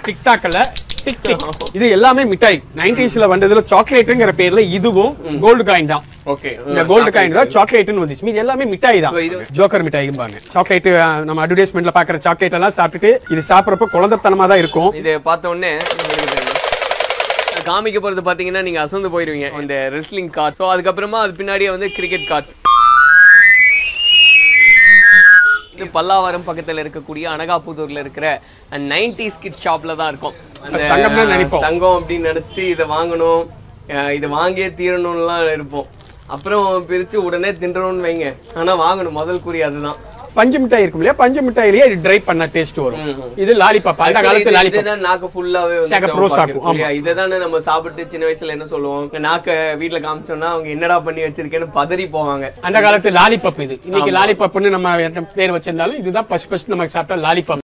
டிக்டாக்ல tick tick இது எல்லாமே மிட்டாய் நைன்டிஸ்ல வந்ததுல சாக்லேட்டுங்கிற பேர்ல இதுவும் கோல்டு காயின் தான் ஓகே இந்த கோல்டு காயின் தான் சாக்லேட்னு வந்துச்சு இது எல்லாமே மிட்டாய் தான் So, இது- ஜோக்கர் மிட்டாய்பாங்க சாக்லேட் நம்ம அட்வர்டைஸ்மெண்ட்ல பாக்குற சாக்லேட் எல்லாம் சாப்பிட்டுட்டு இது சாப்பிடறப்ப குழந்தைத்தனமா தான் இருக்கும் இதை பார்த்த உடனே உங்களுக்கு தெரியும். காமிக்க போறது பாத்தீங்கன்னா நீங்க அசந்து போயிருவீங்க இந்த ரெஸ்லிங் கார்ட்ஸ் ஸோ அதுக்கப்புறமா அது பின்னாடியே வந்து கிரிக்கெட் கார்ட்ஸ் இது பல்லாவரம் பக்கத்துல இருக்கக்கூடிய அனகாபுதூர்ல இருக்கிற நைன்டி கிட் ஷாப்ல தான் இருக்கும் அந்த தங்கம்னு நினைப்போம். தங்கம் அப்படின்னு நினைச்சிட்டு இதை வாங்கணும் அஹ் இதை வாங்கியே தீரணும்லாம் இருப்போம் அப்புறம் பிரிச்சு உடனே தின்றணும்னு வைங்க ஆனா வாங்கணும் முதல் குறி அதுதான் பஞ்சு மிட்டாய் இருக்கும் இல்லையா பஞ்சு மிட்டாயிலேயே ட்ரை பண்ண டேஸ்ட் வரும் இது லாலிபாப் அந்த Actually, காலத்து இது- லாலிபாப் இதுதான் நாக்கு ஃபுல்லாவே வந்து சேக சிவப்பாக்கு ப்ரோஸ் ஆக்கும், இருக்கும் இல்லையா? இதுதானே நம்ம சாப்பிட்டு சின்ன வயசுல என்ன சொல்லுவோம் இந்த நாக்க வீட்ல காமிச்சோம்னா அவங்க என்னடா பண்ணி வச்சிருக்கேன்னு பதறி போவாங்க அந்த காலத்து லாலிபாப் இது இன்னைக்கு லாலிபாப்னு நம்ம பேர் வச்சிருந்தாலும் இதுதான் ஃபர்ஸ்ட் ஃபர்ஸ்ட் நம்ம சாப்பிட்ட லாலிபாப்